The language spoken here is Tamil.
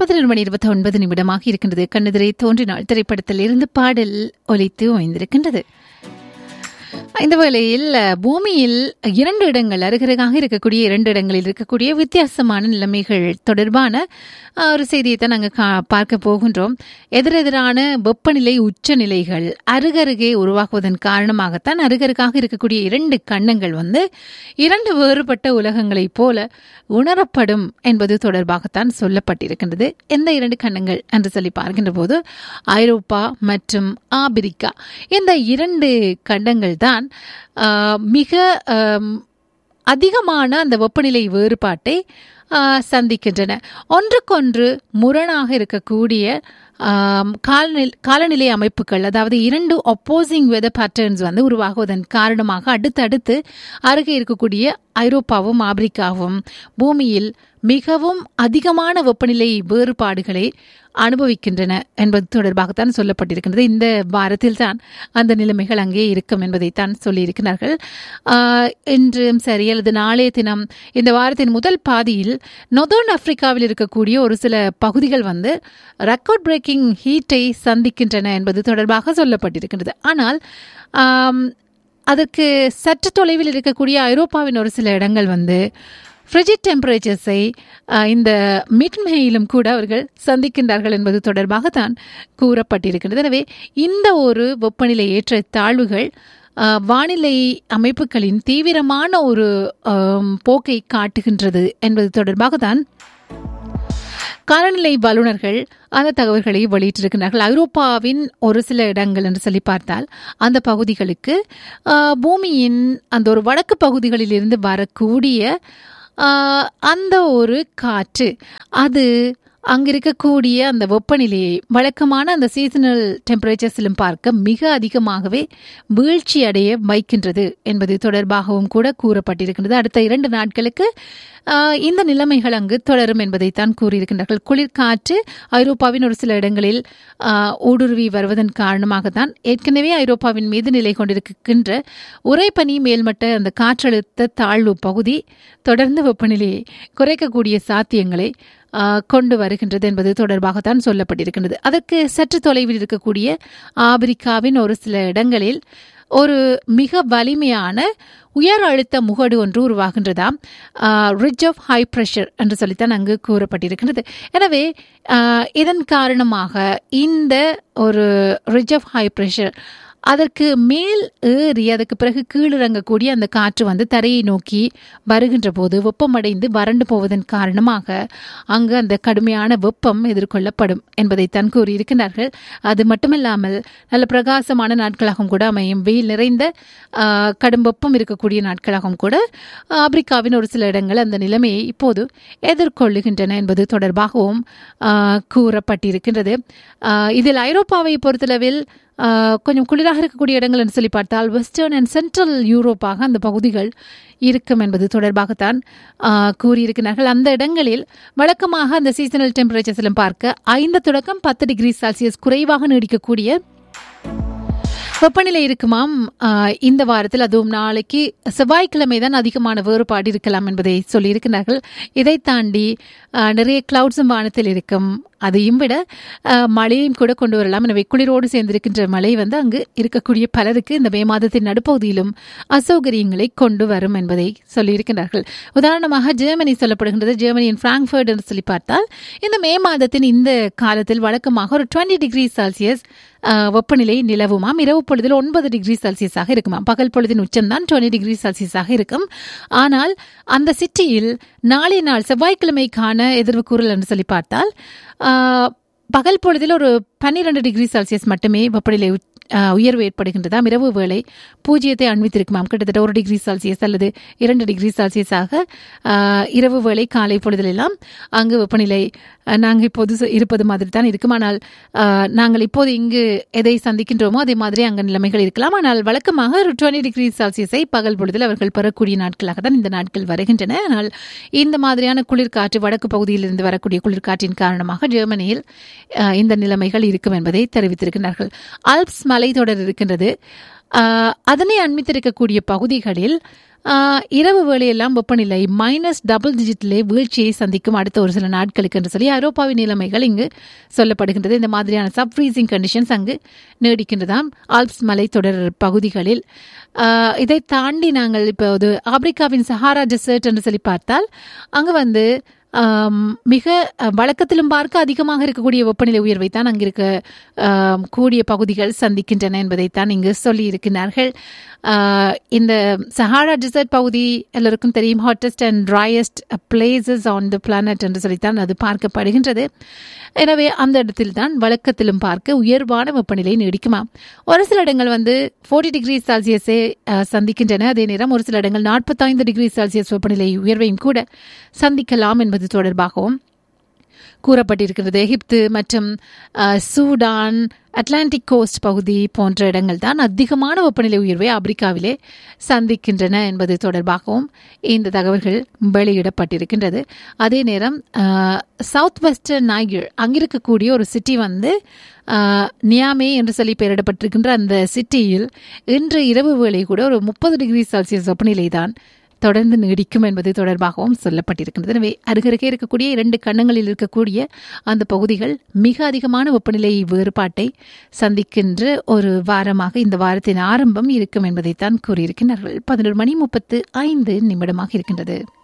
பதினொரு மணி இருபத்தி ஒன்பது நிமிடமாக இருக்கின்றது கண்ணெதிரை தோன்றினாள் திரைப்படத்தில் இருந்து பாடல் ஒலித்து ஓய்ந்திருக்கின்றது இந்த வேளையில் அஹ், பூமியில் இரண்டு இடங்கள் அருகருகாக இருக்கக்கூடிய இரண்டு இடங்களில் இருக்கக்கூடிய வித்தியாசமான நிலைமைகள் தொடர்பான அஹ், ஒரு செய்தியை தான் நாங்கள் கா பார்க்க போகின்றோம் எதிரெதிரான வெப்பநிலை உச்சநிலைகள் அருகருகே உருவாக்குவதன் காரணமாகத்தான் அருகருகாக இருக்கக்கூடிய இரண்டு கண்ணங்கள் வந்து இரண்டு வேறுபட்ட உலகங்களைப் போல உணரப்படும் என்பது தொடர்பாகத்தான் சொல்லப்பட்டிருக்கின்றது எந்த இரண்டு கண்ணங்கள் என்று சொல்லி பார்க்கின்ற போது ஐரோப்பா மற்றும் ஆபிரிக்கா இந்த இரண்டு கண்டங்கள் தான் ஆஹ், மிக ஆம், அதிகமான அந்த வெப்பநிலை வேறுபாட்டை ஆஹ், சந்திக்கின்றன ஒன்றுக்கொன்று முரணாக இருக்கக்கூடிய ஆம், காலநிலை காலநிலை அமைப்புகள் அதாவது இரண்டு ஒப்போசிங் வெதர் பேட்டர்ன்ஸ் வந்து உருவாகுவதன் காரணமாக அடுத்தடுத்து அருகே இருக்கக்கூடிய ஐரோப்பாவும் ஆப்பிரிக்காவும் பூமியில் மிகவும் அதிகமான வெப்பநிலை வேறுபாடுகளை அனுபவிக்கின்றன என்பது தொடர்பாகத்தான் சொல்லப்பட்டிருக்கின்றது இந்த வாரத்தில் தான் அந்த நிலைமைகள் அங்கே இருக்கும் என்பதைத்தான் சொல்லியிருக்கிறார்கள் ஆஹ், இன்றும் சரி அல்லது நாளைய தினம் இந்த வாரத்தின் முதல் பாதியில் நொதர்ன் ஆப்பிரிக்காவில் இருக்கக்கூடிய ஒரு சில பகுதிகள் வந்து ரெக்கார்ட் பிரேக்கிங் ஹீட்டை சந்திக்கின்றன என்பது தொடர்பாக சொல்லப்பட்டிருக்கின்றது ஆனால் ஆம், அதற்கு சற்று தொலைவில் இருக்கக்கூடிய ஐரோப்பாவின் ஒரு சில இடங்கள் வந்து ஃப்ரிஜிட் டெம்பரேச்சர்ஸை இந்த மிட்மேயிலும் கூட அவர்கள் சந்திக்கின்றார்கள் என்பது தொடர்பாக தான் கூறப்பட்டிருக்கின்றது எனவே இந்த ஒரு வெப்பநிலை ஏற்ற தாழ்வுகள் ஆஹ், வானிலை அமைப்புகளின் தீவிரமான ஒரு ஆம், போக்கை காட்டுகின்றது என்பது தொடர்பாக தான் காலநிலை வல்லுநர்கள் அந்த தகவல்களை வெளியிட்டிருக்கிறார்கள் ஐரோப்பாவின் ஒரு சில இடங்கள் என்று சொல்லி பார்த்தால் அந்த பகுதிகளுக்கு ஆஹ், பூமியின் அந்த ஒரு வடக்கு பகுதிகளில் இருந்து வரக்கூடிய ஆஹ், அந்த ஒரு காற்று அது அங்க இருக்கக்கூடிய அந்த வெப்பநிலையை வழக்கமான அந்த சீசனல் டெம்பரேச்சர்ஸிலும் பார்க்க மிக அதிகமாகவே வீழ்ச்சி அடைய வைக்கின்றது என்பது தொடர்பாகவும் கூட கூறப்பட்டிருக்கின்றது அடுத்த இரண்டு நாட்களுக்கு ஆஹ், இந்த நிலைமைகள் அங்கு தொடரும் என்பதைத்தான் கூறியிருக்கின்றார்கள் குளிர்காற்று ஐரோப்பாவின் ஒரு சில இடங்களில் ஆஹ், ஊடுருவி வருவதன் காரணமாகத்தான் ஏற்கனவே ஐரோப்பாவின் மீது நிலை கொண்டிருக்கின்ற உறைபனி மேல்மட்ட அந்த காற்றழுத்த தாழ்வு பகுதி தொடர்ந்து வெப்பநிலையை குறைக்கக்கூடிய சாத்தியங்களை ஆஹ், கொண்டு வருகின்றது என்பது தொடர்பாகத்தான் சொல்லப்பட்டிருக்கின்றது அதற்கு சற்று தொலைவில் இருக்கக்கூடிய ஆப்பிரிக்காவின் ஒரு சில இடங்களில் ஒரு மிக வலிமையான உயர் அழுத்த முகடு ஒன்று உருவாகின்றதாம் ரிட்ஜ் ஆஃப் ஹை ப்ரெஷர் என்று சொல்லித்தான் அங்கு கூறப்பட்டிருக்கின்றது எனவே ஆஹ், இதன் காரணமாக இந்த ஒரு ரிட்ஜ் ஆஃப் ஹை ப்ரெஷர் அதற்கு மேல் ஏறி அதுக்கு பிறகு கீழிறங்கக்கூடிய அந்த காற்று வந்து தரையை நோக்கி வருகின்ற போது வெப்பமடைந்து வறண்டு போவதன் காரணமாக அங்கு அந்த கடுமையான வெப்பம் எதிர்கொள்ளப்படும் என்பதைத்தான் கூறியிருக்கிறார்கள் அது மட்டுமல்லாமல் நல்ல பிரகாசமான நாட்களாகவும் கூட அமையும் வெயில் நிறைந்த ஆஹ், கடும் வெப்பம் இருக்கக்கூடிய நாட்களாகவும் கூட ஆப்பிரிக்காவின் ஒரு சில இடங்கள் அந்த நிலைமையை இப்போது எதிர்கொள்ளுகின்றன என்பது தொடர்பாகவும் ஆஹ், கூறப்பட்டிருக்கின்றது ஆஹ், இதில் ஐரோப்பாவை பொறுத்தளவில் ஆஹ், கொஞ்சம் குளிராக இருக்கக்கூடிய இடங்கள் என்று சொல்லி பார்த்தால் வெஸ்டர்ன் அண்ட் சென்ட்ரல் யூரோப்பாக அந்த பகுதிகள் இருக்கும் என்பது தொடர்பாகத்தான் ஆஹ், கூறியிருக்கிறார்கள் அந்த இடங்களில் வழக்கமாக அந்த சீசனல் டெம்பரேச்சர்ஸிலும் பார்க்க ஐந்து தொடக்கம் பத்து டிகிரி செல்சியஸ் குறைவாக நீடிக்கக்கூடிய வெப்பநிலை இருக்குமாம் ஆஹ், இந்த வாரத்தில் அதுவும் நாளைக்கு செவ்வாய்க்கிழமை தான் அதிகமான வேறுபாடு இருக்கலாம் என்பதை சொல்லியிருக்கிறார்கள் இதை தாண்டி ஆஹ், நிறைய கிளவுட்ஸும் வானத்தில் இருக்கும் அதையும் விட ஆஹ், மழையும் கூட கொண்டு வரலாம் எனவே குளிரோடு சேர்ந்திருக்கின்ற மழை வந்து அங்கு இருக்கக்கூடிய பலருக்கு இந்த மே மாதத்தின் நடுப்பகுதியிலும் அசௌகரியங்களை கொண்டு வரும் என்பதை சொல்லியிருக்கிறார்கள் உதாரணமாக ஜெர்மனி சொல்லப்படுகின்றது ஜெர்மனியின் பிராங்க்ஃபர்ட் என்று சொல்லி பார்த்தால் இந்த மே மாதத்தின் இந்த காலத்தில் வழக்கமாக ஒரு டுவெண்ட்டி டிகிரி செல்சியஸ் ஆஹ், வெப்பநிலை நிலவுமாம் இரவு பொழுதில் ஒன்பது டிகிரி செல்சியஸாக இருக்குமாம் பகல் பொழுதின் உச்சம்தான் டுவெண்ட்டி டிகிரி செல்சியஸாக இருக்கும் ஆனால் அந்த சிட்டியில் நாளைய நாள் செவ்வாய்க்கிழமைக்கான எதிர்வு கூறல் என்று சொல்லி பார்த்தால் ஆஹ், பகல் பொழுதில் ஒரு பன்னிரண்டு டிகிரி செல்சியஸ் மட்டுமே வெப்பநிலை உச்- ஆஹ், உயர்வு ஏற்படுகின்றதாம் இரவு வேளை பூஜ்ஜியத்தை அண்மித்திருக்குமாம் கிட்டத்தட்ட ஒரு டிகிரி செல்சியஸ் அல்லது இரண்டு டிகிரி செல்சியஸாக ஆஹ், இரவு வேளை காலை பொழுதிலெல்லாம் அங்கு வெப்பநிலை நாங்கள் இப்போது சு- இருப்பது மாதிரி தான் இருக்கும் ஆனால் ஆஹ், நாங்கள் இப்போது இங்கு எதை சந்திக்கின்றோமோ அதே மாதிரி அங்கே நிலைமைகள் இருக்கலாம் ஆனால் வழக்கமாக ஒரு டுவெண்ட்டி டிகிரி செல்சியஸை பகல் பொழுதில் அவர்கள் பெறக்கூடிய நாட்களாக தான் இந்த நாட்கள் வருகின்றன ஆனால் இந்த மாதிரியான குளிர்காற்று வடக்கு பகுதியிலிருந்து வரக்கூடிய குளிர்காற்றின் காரணமாக ஜெர்மனியில் ஆஹ், இந்த நிலைமைகள் இருக்கும் என்பதை தெரிவித்திருக்கிறார்கள் அல்ப்ஸ் மலை மலைத்தொடர் இருக்கின்றது ஆஹ், அதனை அண்மித்திருக்கக்கூடிய பகுதிகளில் ஆஹ், இரவு வேளையெல்லாம் வெப்பநிலை மைனஸ் டபுள் டிஜிட்டிலே வீழ்ச்சியை சந்திக்கும் அடுத்த ஒரு சில நாட்களுக்கு என்று சொல்லி ஐரோப்பாவின் நிலைமைகள் இங்கு சொல்லப்படுகின்றது இந்த மாதிரியான சப் ஃப்ரீசிங் கண்டிஷன்ஸ் அங்கு நீடிக்கின்றதாம் ஆல்ப்ஸ் மலைத்தொடர் பகுதிகளில் ஆஹ், இதை தாண்டி நாங்கள் இப்போது ஆப்பிரிக்காவின் சஹாரா டெசர்ட் என்று சொல்லி பார்த்தால் அங்கு வந்து ஆம், மிக அஹ், வழக்கத்திலும் பார்க்க அதிகமாக இருக்கக்கூடிய வெப்பநிலை உயர்வை தான் அங்கு இருக்க ஆம், கூடிய பகுதிகள் சந்திக்கின்றன என்பதைத்தான் இங்கு சொல்லியிருக்கிறார்கள் ஆஹ், இந்த சஹாரா டிசர்ட் பகுதி எல்லோருக்கும் தெரியும் hottest and driest places on the planet என்று சொல்லித்தான் அது பார்க்கப்படுகின்றது எனவே அந்த இடத்தில் தான் வழக்கத்திலும் பார்க்க உயர்வான வெப்பநிலை நீடிக்குமா ஒரு சில இடங்கள் வந்து 40 டிகிரி செல்சியஸை அஹ், சந்திக்கின்றன அதே நேரம் ஒரு சில இடங்கள் நாற்பத்தைந்து டிகிரி செல்சியஸ் வெப்பநிலை உயர்வையும் கூட சந்திக்கலாம் என்பது தொடர்பாகவும் கூறப்பட்டிருக்கிறது எகிப்து மற்றும் அஹ், சூடான் அட்லாண்டிக் கோஸ்ட் பகுதி போன்ற இடங்கள் தான் அதிகமான வெப்பநிலை உயர்வை ஆப்பிரிக்காவிலே சந்திக்கின்றன என்பது தொடர்பாகவும் இந்த தகவல்கள் வெளியிடப்பட்டிருக்கின்றது அதே நேரம் சவுத் வெஸ்டர்ன் நைகர் அங்கிருக்கக்கூடிய ஒரு சிட்டி வந்து அஹ், நியாமே என்று சொல்லி பெயரிடப்பட்டிருக்கின்ற அந்த சிட்டியில் இன்று இரவு வேளை கூட ஒரு முப்பது டிகிரி செல்சியஸ் வெப்பநிலை தான் தொடர்ந்து நீடிக்கும் என்பது தொடர்பாகவும் சொல்லப்பட்டிருக்கின்றது எனவே அருகருகே இருக்கக்கூடிய இரண்டு கண்ணங்களில் இருக்கக்கூடிய அந்த பகுதிகள் மிக அதிகமான வெப்பநிலை வேறுபாட்டை சந்திக்கின்ற ஒரு வாரமாக இந்த வாரத்தின் ஆரம்பம் இருக்கும் என்பதைத்தான் கூறியிருக்கிறார்கள் பதினொரு மணி முப்பத்து ஐந்து நிமிடமாக இருக்கின்றது